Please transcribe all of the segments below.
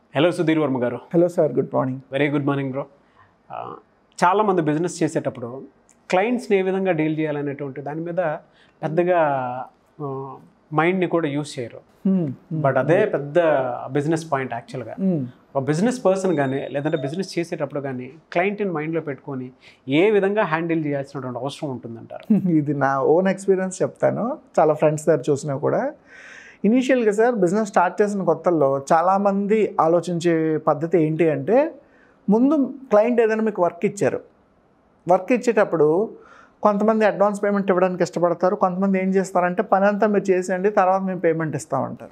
Hello Sudhir Varma గారు hello sir good morning very good morning bro చాలామంది business చేసేటప్పుడు క్లయింట్స్ని ఏ విధంగా డీల్ చేయాలనేటువంటి దాని మీద పెద్దగా మైండ్ని కూడా యూస్ చేయరు బట్ అదే పెద్ద బిజినెస్ పాయింట్ యాక్చువల్గా ఒక బిజినెస్ పర్సన్ కానీ లేదంటే బిజినెస్ చేసేటప్పుడు కానీ క్లయింట్ని మైండ్లో పెట్టుకొని ఏ విధంగా హ్యాండిల్ చేయాల్సినటువంటి అవసరం ఉంటుందంటారు ఇది నా ఓన్ ఎక్స్పీరియన్స్ చెప్తాను చాలా ఫ్రెండ్స్ దగ్గర చూసినా కూడా ఇనీషియల్గా సార్ బిజినెస్ స్టార్ట్ చేసిన కొత్తల్లో చాలామంది ఆలోచించే పద్ధతి ఏంటి అంటే ముందు క్లయింట్ ఏదైనా మీకు వర్క్ ఇచ్చారు వర్క్ ఇచ్చేటప్పుడు కొంతమంది అడ్వాన్స్ పేమెంట్ ఇవ్వడానికి ఇష్టపడతారు కొంతమంది ఏం చేస్తారంటే పని అంతా మీరు చేసేయండి తర్వాత మేము పేమెంట్ ఇస్తామంటారు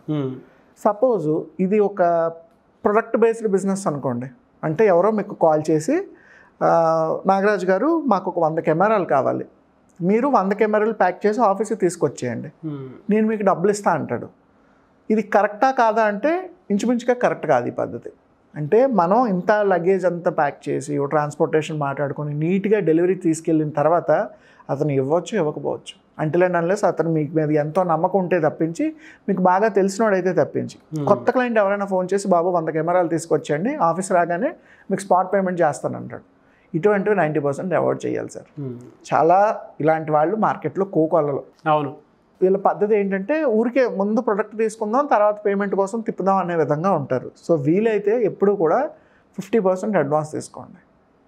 సపోజ్ ఇది ఒక ప్రొడక్ట్ బేస్డ్ బిజినెస్ అనుకోండి అంటే ఎవరో మీకు కాల్ చేసి "ఆ, నాగరాజు గారు మాకు ఒక వంద కెమెరాలు కావాలి మీరు వంద కెమెరాలు ప్యాక్ చేసి ఆఫీస్కి తీసుకొచ్చేయండి నేను మీకు డబ్బులు ఇస్తా అంటాడు ఇది కరెక్టా కాదా అంటే ఇంచుమించుగా కరెక్ట్ కాదు ఈ పద్ధతి అంటే మనం ఇంత లగేజ్ అంతా ప్యాక్ చేసి ట్రాన్స్పోర్టేషన్ మాట్లాడుకొని నీట్గా డెలివరీ తీసుకెళ్ళిన తర్వాత అతను ఇవ్వచ్చు ఇవ్వకపోవచ్చు అంటే అన్లెస్ అతను మీకు మీద ఎంతో నమ్మకం ఉంటే తప్పించి మీకు బాగా తెలిసినోడైతే తప్పించి కొత్త క్లయింట్ ఎవరైనా ఫోన్ చేసి బాబు వంద కెమెరాలు తీసుకొచ్చండి ఆఫీస్ రాగానే మీకు స్పాట్ పేమెంట్ చేస్తానంటాడు ఇటువంటివి నైంటీ పర్సెంట్ అవాయిడ్ చేయాలి సార్ చాలా ఇలాంటి వాళ్ళు మార్కెట్లో కోకొల్లలు అవును వీళ్ళ పద్ధతి ఏంటంటే ఊరికే ముందు ప్రొడక్ట్ తీసుకుందాం తర్వాత పేమెంట్ కోసం తిప్పుదాం అనే విధంగా ఉంటారు సో వీలైతే ఎప్పుడు కూడా ఫిఫ్టీ పర్సెంట్ అడ్వాన్స్ తీసుకోండి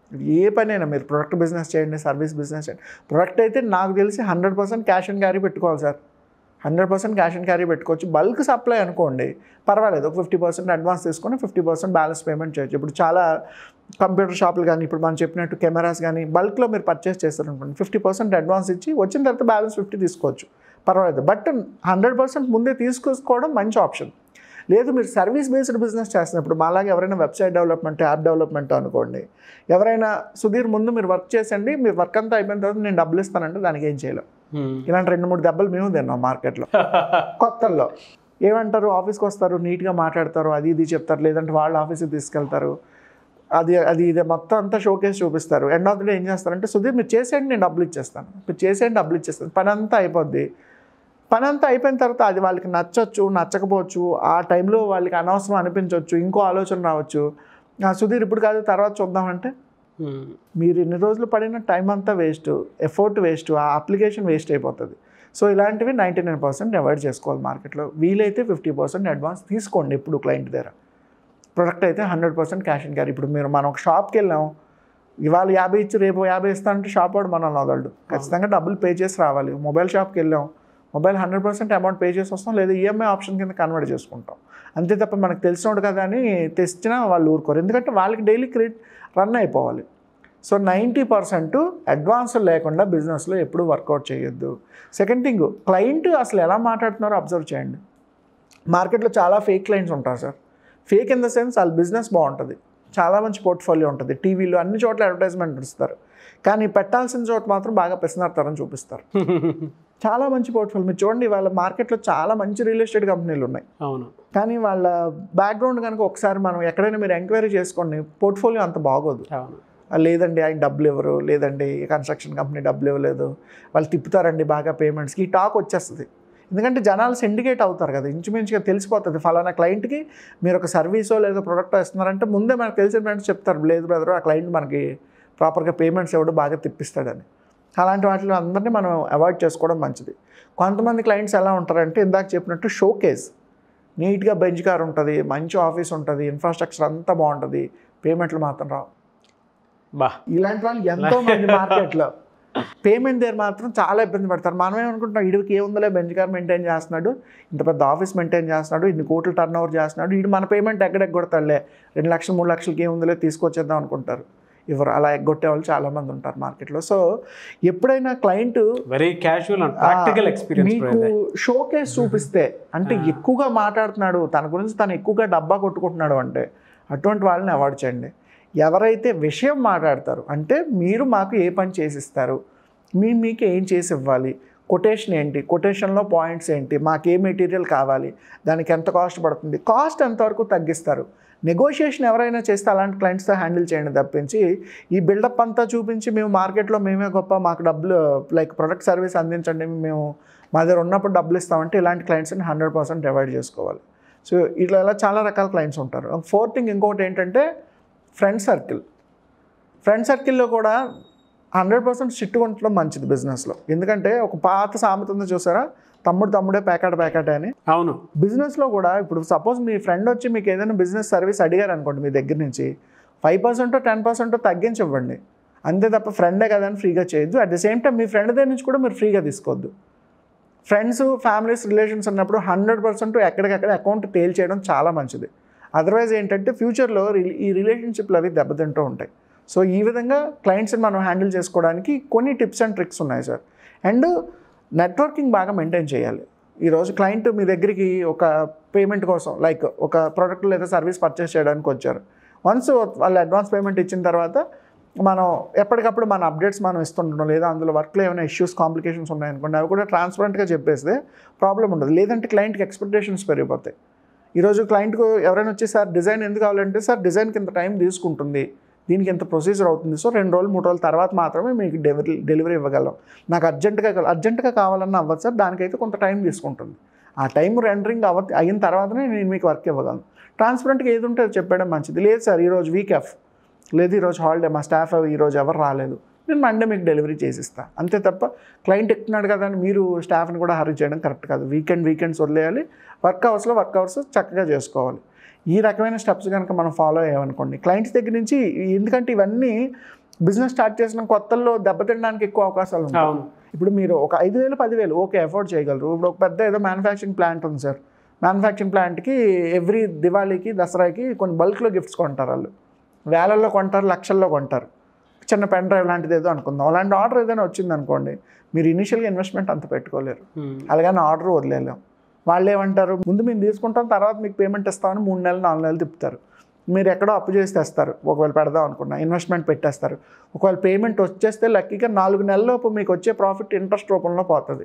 ఏ పనైనా మీరు ప్రొడక్ట్ బిజినెస్ చేయండి సర్వీస్ బిజినెస్ చేయండి ప్రొడక్ట్ అయితే నాకు తెలిసి hundred percent cash and carry పెట్టుకోవాలి sir hundred percent cash and carry పెట్టుకోవచ్చు బల్క్ సప్లై అనుకోండి పర్వాలేదు ఒక ఫిఫ్టీ పర్సెంట్ అడ్వాన్స్ తీసుకొని ఫిఫ్టీ పర్సెంట్ బ్యాలెన్స్ పేమెంట్ చేయొచ్చు ఇప్పుడు చాలా కంప్యూటర్ షాపులు కానీ ఇప్పుడు మనం చెప్పినట్టు కెమెరాస్ కానీ బల్క్లో మీరు పర్చేస్ చేస్తారనుకోండి ఫిఫ్టీ పర్సెంట్ అడ్వాన్స్ ఇచ్చి వచ్చిన తర్వాత బ్యాలెన్స్ ఫిఫ్టీ తీసుకోవచ్చు పర్వాలేదు బట్ హండ్రెడ్ పర్సెంట్ ముందే తీసుకోవడం మంచి ఆప్షన్ లేదు మీరు సర్వీస్ బేస్డ్ బిజినెస్ చేస్తున్నప్పుడు మాలాగా ఎవరైనా వెబ్సైట్ డెవలప్మెంట్ యాప్ డెవలప్మెంట్ అనుకోండి ఎవరైనా సుధీర్ ముందు మీరు వర్క్ చేసండి మీరు వర్క్ అంతా అయిపోయిన తర్వాత నేను డబ్బులు ఇస్తానంటే దానికి ఏం చేయలేం ఇలాంటి రెండు మూడు దెబ్బలు మేము తిన్నాం మార్కెట్లో కొత్తల్లో ఏమంటారు ఆఫీస్కి వస్తారు నీట్గా మాట్లాడతారు అది ఇది చెప్తారు లేదంటే వాళ్ళ ఆఫీస్కి తీసుకెళ్తారు అది అది ఇది మొత్తం అంతా షోకేస్ చూపిస్తారు ఎండ్ ఆఫ్ ద డే ఏం చేస్తారంటే సుధీర్ మీరు చేసేయండి నేను డబ్బులు ఇచ్చేస్తాను మీరు చేసేయండి డబ్బులు ఇచ్చేస్తాను పని అంతా అయిపోద్ది పని అంతా అయిపోయిన తర్వాత అది వాళ్ళకి నచ్చొచ్చు నచ్చకపోవచ్చు ఆ టైంలో వాళ్ళకి అనవసరం అనిపించవచ్చు ఇంకో ఆలోచన రావచ్చు "ఆ, సుధీర్ ఇప్పుడు కాదు తర్వాత చూద్దామంటే మీరు ఇన్ని రోజులు పడిన టైం అంతా వేస్ట్ ఎఫర్ట్ వేస్ట్ ఆ అప్లికేషన్ వేస్ట్ అయిపోతుంది సో ఇలాంటివి నైంటీ నైన్ పర్సెంట్ అవాయిడ్ చేసుకోవాలి మార్కెట్లో వీలైతే ఫిఫ్టీ పర్సెంట్ అడ్వాన్స్ తీసుకోండి ఎప్పుడు క్లయింట్ దగ్గర ప్రొడక్ట్ అయితే hundred percent cash and carry ఇప్పుడు మీరు మనం ఒక షాప్కి వెళ్ళాం ఇవాళ యాభై ఇచ్చి రేపు యాభై ఇస్తానంటే షాప్ వాడు మనల్ని వదలడు ఖచ్చితంగా డబ్బులు పే చేసి రావాలి మొబైల్ షాప్కి వెళ్ళాం mobile hundred percent amount pay చేసి వస్తాం లేదా ఈఎంఐ ఆప్షన్ కింద కన్వర్ట్ చేసుకుంటాం అంతే తప్ప మనకు తెలిసినోడు కదా అని తెచ్చినా వాళ్ళు ఊరుకోరు ఎందుకంటే వాళ్ళకి డైలీ క్రెడిట్ రన్ అయిపోవాలి సో నైంటీ పర్సెంట్ అడ్వాన్స్ లేకుండా బిజినెస్లో ఎప్పుడు వర్కౌట్ చేయొద్దు సెకండ్ థింగ్ క్లయింట్ అసలు ఎలా మాట్లాడుతున్నారో అబ్జర్వ్ చేయండి మార్కెట్లో చాలా ఫేక్ క్లయింట్స్ ఉంటారు sir fake in the sense వాళ్ళ బిజినెస్ బాగుంటుంది చాలా మంచి పోర్ట్ఫోలియో ఉంటుంది టీవీలో అన్ని చోట్ల అడ్వర్టైజ్మెంట్ ఇస్తారు కానీ పెట్టాల్సిన చోట మాత్రం బాగా పిసినారుతారని చూపిస్తారు చాలా మంచి పోర్ట్ఫోలియో మీరు చూడండి వాళ్ళ మార్కెట్లో చాలా మంచి రియల్ ఎస్టేట్ కంపెనీలు ఉన్నాయి అవును కానీ వాళ్ళ బ్యాక్గ్రౌండ్ కనుక ఒకసారి మనం ఎక్కడైనా మీరు ఎంక్వైరీ చేసుకోండి పోర్ట్ఫోలియో అంత బాగోదు అవును ఆ, లేదండి ఆయన డబ్బులు ఇవ్వరు లేదండి కన్స్ట్రక్షన్ కంపెనీ డబ్బులు ఇవ్వలేదు వాళ్ళు తిప్పుతారండి బాగా పేమెంట్స్కి ఈ టాక్ వచ్చేస్తుంది ఎందుకంటే జనాలు సిండికేట్ అవుతారు కదా ఇంచుమించుగా తెలిసిపోతుంది ఫలానా క్లయింట్కి మీరు ఒక సర్వీసో లేదా ప్రొడక్ట్ ఇస్తున్నారంటే ముందే మనకు తెలిసిన ఫ్రెండ్స్ చెప్తారు లేదు బ్రదర్ ఆ క్లయింట్ మనకి ప్రాపర్గా పేమెంట్స్ ఇవ్వడం బాగా తిప్పిస్తాడని అలాంటి వాటిలో అందరినీ మనం అవాయిడ్ చేసుకోవడం మంచిది కొంతమంది క్లయింట్స్ ఎలా ఉంటారంటే ఇందాక చెప్పినట్టు షోకేస్ నీట్గా బెంచ్ కార్ ఉంటుంది మంచి ఆఫీస్ ఉంటుంది ఇన్ఫ్రాస్ట్రక్చర్ అంతా బాగుంటుంది పేమెంట్లు మాత్రం రావు బా ఇలాంటి వాళ్ళు ఎంతో మంది మార్కెట్లో పేమెంట్ దగ్గర మాత్రం చాలా ఇబ్బంది పడతారు మనం ఏమనుకుంటాం ఇడికి ఏముందలే బెంచ్ కార్ మెయింటైన్ చేస్తున్నాడు ఇంత పెద్ద ఆఫీస్ మెయింటైన్ చేస్తున్నాడు ఇన్ని కోట్లు టర్న్ ఓవర్ చేస్తున్నాడు ఇడు మన పేమెంట్ ఎక్కడెగ్గొడతాడులే రెండు లక్షలు మూడు లక్షలకి ఏముందలే తీసుకొచ్చేద్దాం అనుకుంటారు ఎవరు అలా ఎగ్గొట్టే వాళ్ళు చాలామంది ఉంటారు మార్కెట్లో సో ఎప్పుడైనా client very casual and practical experience మీకు షోకేస్ చూపిస్తే అంటే ఎక్కువగా మాట్లాడుతున్నాడు తన గురించి తను ఎక్కువగా డబ్బా కొట్టుకుంటున్నాడు అంటే అటువంటి వాళ్ళని అవాయిడ్ చేయండి ఎవరైతే విషయం మాట్లాడతారు అంటే మీరు మాకు ఏ పని చేసిస్తారు మీ మీకు ఏం చేసి ఇవ్వాలి కొటేషన్ ఏంటి కొటేషన్లో పాయింట్స్ ఏంటి మాకు ఏ మెటీరియల్ కావాలి దానికి ఎంత కాస్ట్ పడుతుంది కాస్ట్ ఎంతవరకు తగ్గిస్తారు నెగోషియేషన్ ఎవరైనా చేస్తే అలాంటి క్లయింట్స్తో హ్యాండిల్ చేయండి తప్పించి ఈ బిల్డప్ అంతా చూపించి మేము మార్కెట్లో మేమే గొప్ప మాకు డబ్బులు లైక్ ప్రొడక్ట్ సర్వీస్ అందించండి మేము మా దగ్గర ఉన్నప్పుడు డబ్బులు ఇస్తామంటే ఇలాంటి క్లయింట్స్ని హండ్రెడ్ పర్సెంట్ అవాయిడ్ చేసుకోవాలి సో ఇట్లా ఇలా చాలా రకాల క్లయింట్స్ ఉంటారు ఫోర్త్ థింగ్ ఇంకొకటి ఏంటంటే ఫ్రెండ్ సర్కిల్ ఫ్రెండ్ సర్కిల్లో కూడా హండ్రెడ్ పర్సెంట్ స్ట్రిక్ట్గా ఉండడం మంచిది బిజినెస్లో ఎందుకంటే ఒక పాత సామెత ఉందో చూసారా తమ్ముడు తమ్ముడే ప్యాకెట్ ప్యాకెట్ అని అవును బిజినెస్లో కూడా ఇప్పుడు సపోజ్ మీ ఫ్రెండ్ వచ్చి మీకు ఏదైనా బిజినెస్ సర్వీస్ అడిగారు అనుకోండి మీ దగ్గర నుంచి ఫైవ్ పర్సెంట్ టెన్ పర్సెంట్ తగ్గించి ఇవ్వండి అంతే తప్ప ఫ్రెండే కదా అని ఫ్రీగా చేయొద్దు అట్ ద సేమ్ టైం మీ ఫ్రెండ్ దగ్గర నుంచి కూడా మీరు ఫ్రీగా తీసుకోవద్దు ఫ్రెండ్స్ ఫ్యామిలీస్ రిలేషన్స్ ఉన్నప్పుడు హండ్రెడ్ పర్సెంట్ ఎక్కడికక్కడ అకౌంట్ తేల్ చేయడం చాలా మంచిది అదర్వైజ్ ఏంటంటే ఫ్యూచర్లో రి- ఈ రిలేషన్షిప్లు అవి దెబ్బతింటూ ఉంటాయి సో ఈ విధంగా క్లయింట్స్ని మనం హ్యాండిల్ చేసుకోవడానికి కొన్ని టిప్స్ అండ్ ట్రిక్స్ ఉన్నాయి సార్ అండ్ నెట్వర్కింగ్ బాగా మెయింటైన్ చేయాలి ఈరోజు క్లయింట్ మీ దగ్గరికి ఒక పేమెంట్ కోసం లైక్ ఒక ప్రోడక్ట్ లేదా సర్వీస్ పర్చేస్ చేయడానికి వచ్చారు వన్స్ వాళ్ళు అడ్వాన్స్ పేమెంట్ ఇచ్చిన తర్వాత మనం ఎప్పటికప్పుడు మన అప్డేట్స్ మనం ఇస్తుంటాం లేదా అందులో వర్క్లో ఏమైనా ఇష్యూస్ కాంప్లికేషన్స్ ఉన్నాయనుకోండి అవి కూడా ట్రాన్స్పరెంట్గా చెప్పేస్తే ప్రాబ్లం ఉండదు లేదంటే క్లయింట్కి ఎక్స్పెక్టేషన్స్ పెరిగిపోతాయి ఈరోజు క్లయింట్కు ఎవరైనా వచ్చి సార్ డిజైన్ ఎందుకు కావాలంటే సార్ డిజైన్కి ఇంత టైం తీసుకుంటుంది దీనికి ఎంత ప్రొసీజర్ అవుతుంది సో రెండు రోజులు మూడు రోజుల తర్వాత మాత్రమే మీకు డెలివరీ డెలివరీ ఇవ్వగలం నాకు అర్జెంటుగా అర్జెంటుగా కావాలన్నా అవ్వదు సార్ దానికైతే కొంత టైం తీసుకుంటుంది ఆ టైం రెండరింగ్ అవ అయిన తర్వాతనే నేను మీకు వర్క్ ఇవ్వగలను ట్రాన్స్పరెంట్గా ఏది ఉంటే అది చెప్పడం మంచిది లేదు సార్ ఈరోజు వీక్ ఆఫ్ లేదు ఈరోజు హాలిడే మా స్టాఫ్ ఈరోజు ఎవరు రాలేదు నేను మండే మీకు డెలివరీ చేసిస్తా అంతే తప్ప క్లయింట్ ఎక్కుతున్నాడు కదా అని మీరు స్టాఫ్ని కూడా హరీ చేయడం కరెక్ట్ కాదు వీకెండ్ వీకెండ్స్ వదిలేయాలి వర్క్ అవర్స్లో వర్క్ అవర్స్ చక్కగా చేసుకోవాలి ఈ రకమైన స్టెప్స్ కనుక మనం ఫాలో అయ్యామనుకోండి క్లయింట్స్ దగ్గర నుంచి ఎందుకంటే ఇవన్నీ బిజినెస్ స్టార్ట్ చేసిన కొత్తల్లో దెబ్బతినడానికి ఎక్కువ అవకాశాలు ఉంటాయి అవును ఇప్పుడు మీరు ఒక ఐదు వేలు పదివేలు ఓకే ఎఫోర్డ్ చేయగలరు ఇప్పుడు ఒక పెద్ద ఏదో మ్యానుఫ్యాక్చరింగ్ ప్లాంట్ ఉంది సార్ మ్యానుఫ్యాక్చరింగ్ ప్లాంట్కి ఎవ్రీ దివాళీకి దసరాకి కొన్ని బల్క్లో గిఫ్ట్స్ కొంటారు వాళ్ళు వేలల్లో కొంటారు లక్షల్లో కొంటారు చిన్న పెన్ డ్రైవ్ లాంటిది ఏదో అనుకుందాం అలాంటి ఆర్డర్ ఏదైనా వచ్చింది అనుకోండి మీరు ఇనిషియల్గా ఇన్వెస్ట్మెంట్ అంత పెట్టుకోలేరు ఉమ్. అలాగని ఆర్డర్ వదిలేలేం వాళ్ళు ఏమంటారు ముందు మేము తీసుకుంటాం తర్వాత మీకు పేమెంట్ ఇస్తామని మూడు నెలలు నాలుగు నెలలు తిప్పుతారు మీరు ఎక్కడో అప్పు చేసి తెస్తారు ఒకవేళ పెడదాం అనుకున్నా ఇన్వెస్ట్మెంట్ పెట్టేస్తారు ఒకవేళ పేమెంట్ వచ్చేస్తే లక్కీగా నాలుగు నెలలలోపు మీకు వచ్చే ప్రాఫిట్ ఇంట్రెస్ట్ రూపంలో పోతుంది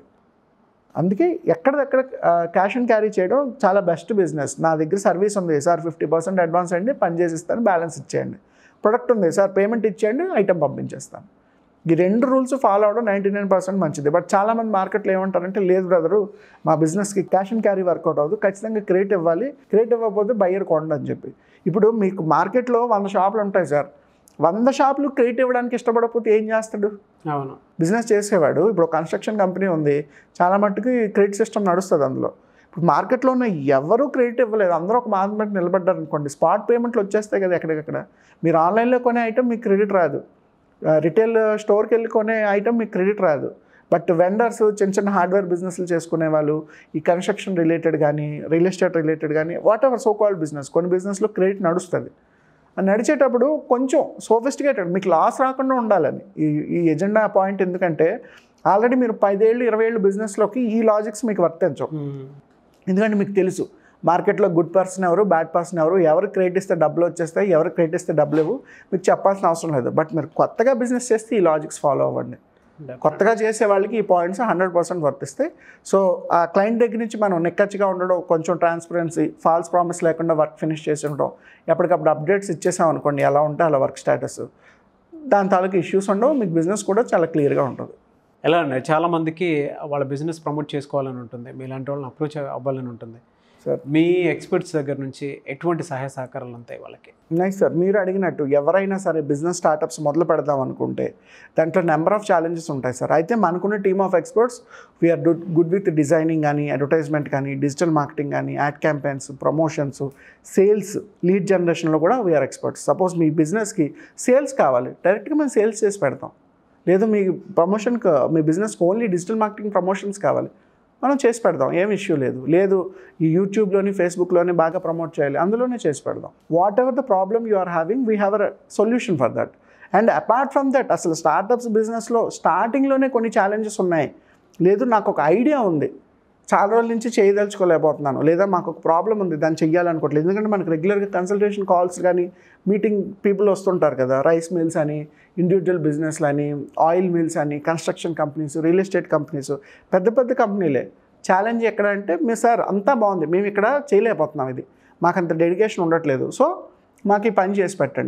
అందుకే ఎక్కడిదక్కడ క్యాష్ అండ్ క్యారీ చేయడం చాలా బెస్ట్ బిజినెస్ నా దగ్గర సర్వీస్ ఉంది సార్ ఫిఫ్టీ పర్సెంట్ అడ్వాన్స్ అండి పని చేసి ఇస్తాను బ్యాలెన్స్ ఇచ్చేయండి ప్రొడక్ట్ ఉంది సార్ పేమెంట్ ఇచ్చేయండి ఐటెం పంపించేస్తాను ఈ రెండు రూల్స్ ఫాలో అవడం నైంటీ నైన్ పర్సెంట్ మంచిది బట్ చాలామంది మార్కెట్లో ఏమంటారంటే లేదు బ్రదరు మా బిజినెస్కి క్యాష్ అండ్ క్యారీ వర్కౌట్ అవ్వదు ఖచ్చితంగా క్రెడిట్ ఇవ్వాలి క్రెడిట్ ఇవ్వకపోతే బయ్యర్ కొండ అని చెప్పి ఇప్పుడు మీకు మార్కెట్లో వంద షాపులు ఉంటాయి సార్ వంద షాపులు క్రెడిట్ ఇవ్వడానికి ఇష్టపడకపోతే ఏం చేస్తాడు అవును బిజినెస్ చేసేవాడు ఇప్పుడు కన్స్ట్రక్షన్ కంపెనీ ఉంది చాలా మట్టుకు క్రెడిట్ సిస్టమ్ నడుస్తుంది అందులో ఇప్పుడు మార్కెట్లో ఉన్న ఎవరు క్రెడిట్ ఇవ్వలేదు అందరూ ఒక మార్కెట్ నిలబడ్డారు అనుకోండి స్పాట్ పేమెంట్లు వచ్చేస్తాయి కదా ఎక్కడికక్కడ మీరు ఆన్లైన్లో కొనే ఐటమ్ మీకు క్రెడిట్ రాదు రిటైల్ స్టోర్కి వెళ్ళి కొనే ఐటమ్ మీకు క్రెడిట్ రాదు బట్ వెండర్స్ చిన్న చిన్న హార్డ్వేర్ బిజినెస్లు చేసుకునే వాళ్ళు ఈ కన్స్ట్రక్షన్ రిలేటెడ్ కానీ రియల్ ఎస్టేట్ రిలేటెడ్ కానీ whatever so called business కొన్ని బిజినెస్లో క్రెడిట్ నడుస్తుంది అది నడిచేటప్పుడు కొంచెం సోఫిస్టికేటెడ్ మీకు లాస్ రాకుండా ఉండాలని ఈ ఈ ఎజెండా పాయింట్ ఎందుకంటే ఆల్రెడీ మీరు పదేళ్ళు ఇరవై ఏళ్ళు బిజినెస్లోకి ఈ లాజిక్స్ మీకు వర్తించవు ఉమ్. ఎందుకంటే మీకు తెలుసు మార్కెట్లో గుడ్ పర్సన్ ఎవరు బ్యాడ్ పర్సన్ ఎవరు ఎవరు క్రెడిట్ ఇస్తే డబ్బులు వచ్చేస్తాయి ఎవరు క్రెడిట్ ఇస్తే డబ్బులు ఇవ్వు మీకు చెప్పాల్సిన అవసరం లేదు బట్ మీరు కొత్తగా బిజినెస్ చేస్తే ఈ లాజిక్స్ ఫాలో అవ్వండి కొత్తగా చేసే వాళ్ళకి ఈ పాయింట్స్ హండ్రెడ్ పర్సెంట్ వర్తిస్తాయి సో ఆ క్లయింట్ దగ్గర నుంచి మనం నిక్కచ్చిగా ఉండడం కొంచెం ట్రాన్స్పరెన్సీ ఫాల్స్ ప్రామిస్ లేకుండా వర్క్ ఫినిష్ చేసి ఉండడం ఎప్పటికప్పుడు అప్డేట్స్ ఇచ్చేసాం అనుకోండి ఎలా ఉంటే అలా వర్క్ స్టేటస్ దాని తాలూకు ఇష్యూస్ ఉండవు మీకు బిజినెస్ కూడా చాలా క్లియర్గా ఉంటుంది ఎలా అండి చాలా మందికి వాళ్ళ బిజినెస్ ప్రమోట్ చేసుకోవాలని ఉంటుంది మీలాంటి వాళ్ళని అప్రోచ్ అవ్వాలని ఉంటుంది సార్ మీ ఎక్స్పర్ట్స్ దగ్గర నుంచి ఎటువంటి సహాయ సహకారాలు ఉంటాయి వాళ్ళకి నైస్ సార్ మీరు అడిగినట్టు ఎవరైనా సరే బిజినెస్ స్టార్టప్స్ మొదలు పెడదాం అనుకుంటే దాంట్లో నెంబర్ ఆఫ్ ఛాలెంజెస్ ఉంటాయి సార్ అయితే మనకున్న team of experts we are good with designing కానీ అడ్వర్టైజ్మెంట్ కానీ డిజిటల్ మార్కెటింగ్ కానీ ad campaigns promotions sales lead జనరేషన్లో కూడా వీఆర్ ఎక్స్పర్ట్స్ సపోజ్ మీ బిజినెస్కి సేల్స్ కావాలి డైరెక్ట్గా మేము సేల్స్ చేసి పెడతాం లేదు మీ ప్రమోషన్కి మీ బిజినెస్కి ఓన్లీ డిజిటల్ మార్కెటింగ్ ప్రమోషన్స్ కావాలి మనం చేసి పెడదాం ఏం ఇష్యూ లేదు లేదు ఈ యూట్యూబ్లోని ఫేస్బుక్లోని బాగా ప్రమోట్ చేయాలి అందులోనే చేసి పెడదాం whatever the problem you are having we have a solution for that and apart from that అసలు స్టార్టప్స్ బిజినెస్లో స్టార్టింగ్లోనే కొన్ని ఛాలెంజెస్ ఉన్నాయి లేదు నాకు ఒక ఐడియా ఉంది చాలా రోజుల నుంచి చేయదలుచుకోలేకపోతున్నాను లేదా మాకు ఒక ప్రాబ్లం ఉంది దాన్ని చెయ్యాలనుకోవట్లేదు ఎందుకంటే మనకు రెగ్యులర్గా కన్సల్టేషన్ కాల్స్ కానీ మీటింగ్ పీపుల్ వస్తుంటారు కదా రైస్ మిల్స్ అని ఇండివిజువల్ బిజినెస్లు అని ఆయిల్ మిల్స్ అని construction companies real estate companies పెద్ద పెద్ద కంపెనీలే ఛాలెంజ్ ఎక్కడ అంటే మీ సార్ అంతా బాగుంది మేము ఇక్కడ చేయలేకపోతున్నాం ఇది మాకు అంత డెడికేషన్ ఉండట్లేదు సో మాకు ఈ పని చేసి పెట్టండి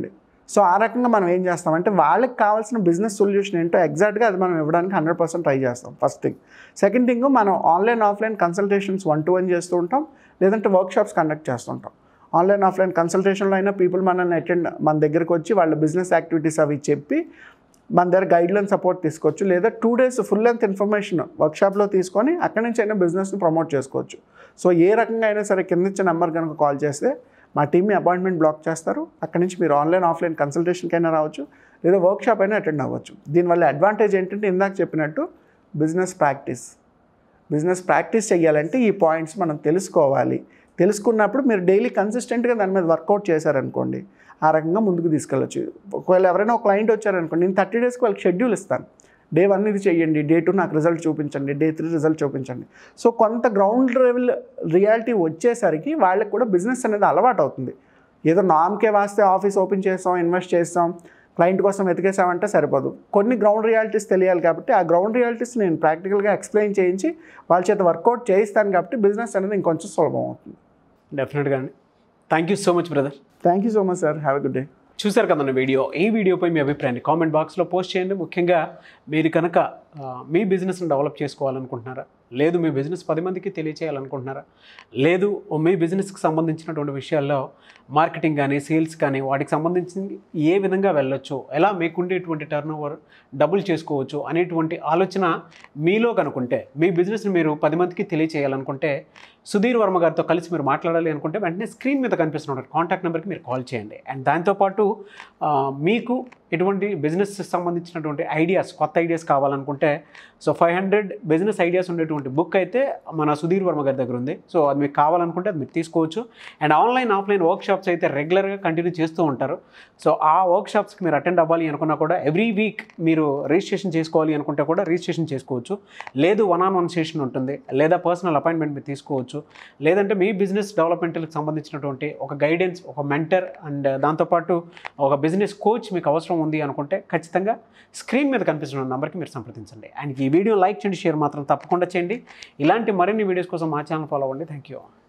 సో ఆ రకంగా మనం ఏం చేస్తామంటే వాళ్ళకి కావాల్సిన బిజినెస్ సొల్యూషన్ ఏంటో ఎగ్జాక్ట్గా అది మనం ఇవ్వడానికి హండ్రెడ్ పర్సెంట్ ట్రై చేస్తాం ఫస్ట్ థింగ్ సెకండ్ థింగ్ మనం online offline consultations one to one చేస్తూ ఉంటాం లేదంటే వర్క్షాప్స్ కండక్ట్ చేస్తుంటాం ఆన్లైన్ ఆఫ్లైన్ కన్సల్టేషన్లో అయినా పీపుల్ మనల్ని అటెండ్ మన దగ్గరకు వచ్చి వాళ్ళ బిజినెస్ యాక్టివిటీస్ అవి చెప్పి మన దగ్గర గైడ్లైన్ సపోర్ట్ తీసుకోవచ్చు లేదా two days full length information వర్క్షాప్లో తీసుకొని అక్కడి నుంచి అయినా బిజినెస్ని ప్రమోట్ చేసుకోవచ్చు సో ఏ రకంగా అయినా సరే కింద ఇచ్చే నెంబర్ కనుక కాల్ చేస్తే మా టీమ్ని అపాయింట్మెంట్ బ్లాక్ చేస్తారు అక్కడి నుంచి మీరు ఆన్లైన్ ఆఫ్లైన్ కన్సల్టేషన్కి అయినా రావచ్చు లేదా వర్క్షాప్ అయినా అటెండ్ అవ్వచ్చు దీనివల్ల అడ్వాంటేజ్ ఏంటంటే ఇందాక చెప్పినట్టు బిజినెస్ ప్రాక్టీస్ బిజినెస్ ప్రాక్టీస్ చేయాలంటే ఈ పాయింట్స్ మనం తెలుసుకోవాలి తెలుసుకున్నప్పుడు మీరు డైలీ కన్సిస్టెంట్గా దాని మీద వర్కౌట్ చేశారనుకోండి ఆ రకంగా ముందుకు తీసుకెళ్ళచ్చు ఒకవేళ ఎవరైనా ఒక క్లయింట్ వచ్చారనుకోండి నేను థర్టీ డేస్కి వాళ్ళకి షెడ్యూల్ ఇస్తాను డే వన్ ఇది చేయండి డే టూ నాకు రిజల్ట్ చూపించండి డే త్రీ రిజల్ట్ చూపించండి సో కొంత గ్రౌండ్ లెవెల్ రియాలిటీ వచ్చేసరికి వాళ్ళకి కూడా బిజినెస్ అనేది అలవాటు అవుతుంది ఏదో నామ్కే వాస్తే ఆఫీస్ ఓపెన్ చేస్తాం ఇన్వెస్ట్ చేస్తాం క్లయింట్ కోసం వెతికేసామంటే సరిపోదు కొన్ని గ్రౌండ్ రియాలిటీస్ తెలియాలి కాబట్టి ఆ గ్రౌండ్ రియాలిటీస్ నేను ప్రాక్టికల్గా ఎక్స్ప్లెయిన్ చేయించి వాళ్ళ చేత వర్కౌట్ చేయిస్తాను కాబట్టి బిజినెస్ అనేది ఇంకొంచెం సులభం అవుతుంది డెఫినెట్గా అండి thank you so much brother thank you so much sir have a good day చూశారు కదన్న వీడియో ఈ వీడియోపై మీ అభిప్రాయాన్ని కామెంట్ బాక్స్లో పోస్ట్ చేయండి ముఖ్యంగా మీరు కనుక ఆ, మీ బిజినెస్ని డెవలప్ చేసుకోవాలనుకుంటున్నారా లేదు మీ బిజినెస్ పది మందికి తెలియచేయాలనుకుంటున్నారా లేదు మీ బిజినెస్కి సంబంధించినటువంటి విషయాల్లో మార్కెటింగ్ కానీ సేల్స్ కానీ వాటికి సంబంధించి ఏ విధంగా వెళ్ళొచ్చు ఎలా మీకుండేటువంటి టర్న్ ఓవర్ డబుల్ చేసుకోవచ్చు అనేటువంటి ఆలోచన మీలో కనుకుంటే మీ బిజినెస్ని మీరు పది మందికి తెలియచేయాలనుకుంటే సుధీర్ వర్మ గారితో కలిసి మీరు మాట్లాడాలి అనుకుంటే వెంటనే స్క్రీన్ మీద కనిపిస్తున్న కాంటాక్ట్ నెంబర్కి మీరు కాల్ చేయండి అండ్ దాంతోపాటు ఆ, మీకు ఎటువంటి బిజినెస్ సంబంధించినటువంటి ఐడియాస్ కొత్త ఐడియాస్ కావాలనుకుంటే so five hundred business ideas ఉండేటువంటి బుక్ అయితే మన సుధీర్ వర్మ గారి దగ్గర ఉంది సో అది మీకు కావాలనుకుంటే అది మీరు తీసుకోవచ్చు and online offline workshops అయితే రెగ్యులర్గా కంటిన్యూ చేస్తూ ఉంటారు సో ఆ వర్క్ షాప్స్కి మీరు అటెండ్ అవ్వాలి అనుకున్నా కూడా ఎవ్రీ వీక్ మీరు రిజిస్ట్రేషన్ చేసుకోవాలి అనుకుంటే కూడా రిజిస్ట్రేషన్ చేసుకోవచ్చు లేదు వన్ ఆన్ వన్ సెషన్ ఉంటుంది లేదా పర్సనల్ అపాయింట్మెంట్ మీరు తీసుకోవచ్చు లేదంటే మీ బిజినెస్ డెవలప్మెంట్కి సంబంధించినటువంటి ఒక గైడెన్స్ ఒక మెంటర్ అండ్ దాంతోపాటు ఒక బిజినెస్ కోచ్ మీకు అవసరం ఉంది అనుకుంటే ఖచ్చితంగా స్క్రీన్ మీద కనిపిస్తున్న నెంబర్కి మీరు సంప్రదించండి అండ్ ఈ వీడియో లైక్ చేయండి షేర్ మాత్రం తప్పకుండా చేయండి ఇలాంటి మరిన్ని వీడియోస్ కోసం మా ఛానల్ ఫాలో అవ్వండి థ్యాంక్ యూ